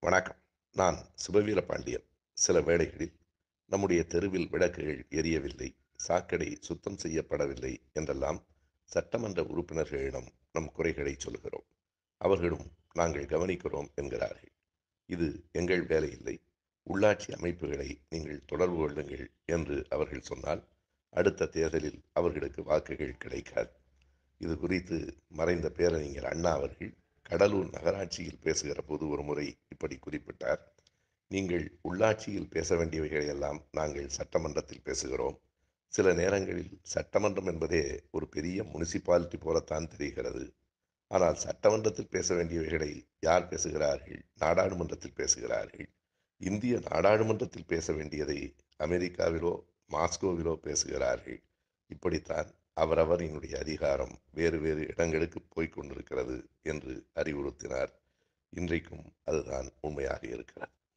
வணக்கம் நான் சுபவீர பாண்டியன் சில வேளைகளில் நம்முடைய தெருவில் விளக்குகள் எரியவில்லை சாக்கடை சுத்தம் செய்யப்படவில்லை என்றெல்லாம் சட்டமன்ற உறுப்பினர்களிடம் நம் குறைகளை சொல்கிறோம் அவர்களும் நாங்கள் கவனிக்கிறோம் என்கிறார்கள் இது எங்கள் வேலை இல்லை உள்ளாட்சி அமைப்புகளை நீங்கள் தொடர்பு கொள்ளுங்கள் என்று அவர்கள் சொன்னால் அடுத்த தேர்தலில் அவர்களுக்கு வாக்குகள் கிடைக்காது இது குறித்து மறைந்த பேரறிஞர் அண்ணா அவர்கள் கடலூர் நகராட்சியில் பேசுகிற போது ஒரு முறை இப்படி குறிப்பிட்டார் நீங்கள் உள்ளாட்சியில் பேச வேண்டியவைகளை எல்லாம் நாங்கள் சட்டமன்றத்தில் பேசுகிறோம் சில நேரங்களில் சட்டமன்றம் என்பதே ஒரு பெரிய முனிசிபாலிட்டி போலத்தான் தெரிகிறது ஆனால் சட்டமன்றத்தில் பேச வேண்டியவைகளை யார் பேசுகிறார்கள் நாடாளுமன்றத்தில் பேசுகிறார்கள் இந்திய நாடாளுமன்றத்தில் பேச வேண்டியதை அமெரிக்காவிலோ மாஸ்கோவிலோ பேசுகிறார்கள் இப்படித்தான் அவரவரினுடைய அதிகாரம் வேறு வேறு இடங்களுக்கு போய்க் கொண்டிருக்கிறது என்று அறிவுறுத்தினார் இன்றைக்கும் அதுதான் உண்மையாக இருக்கிறது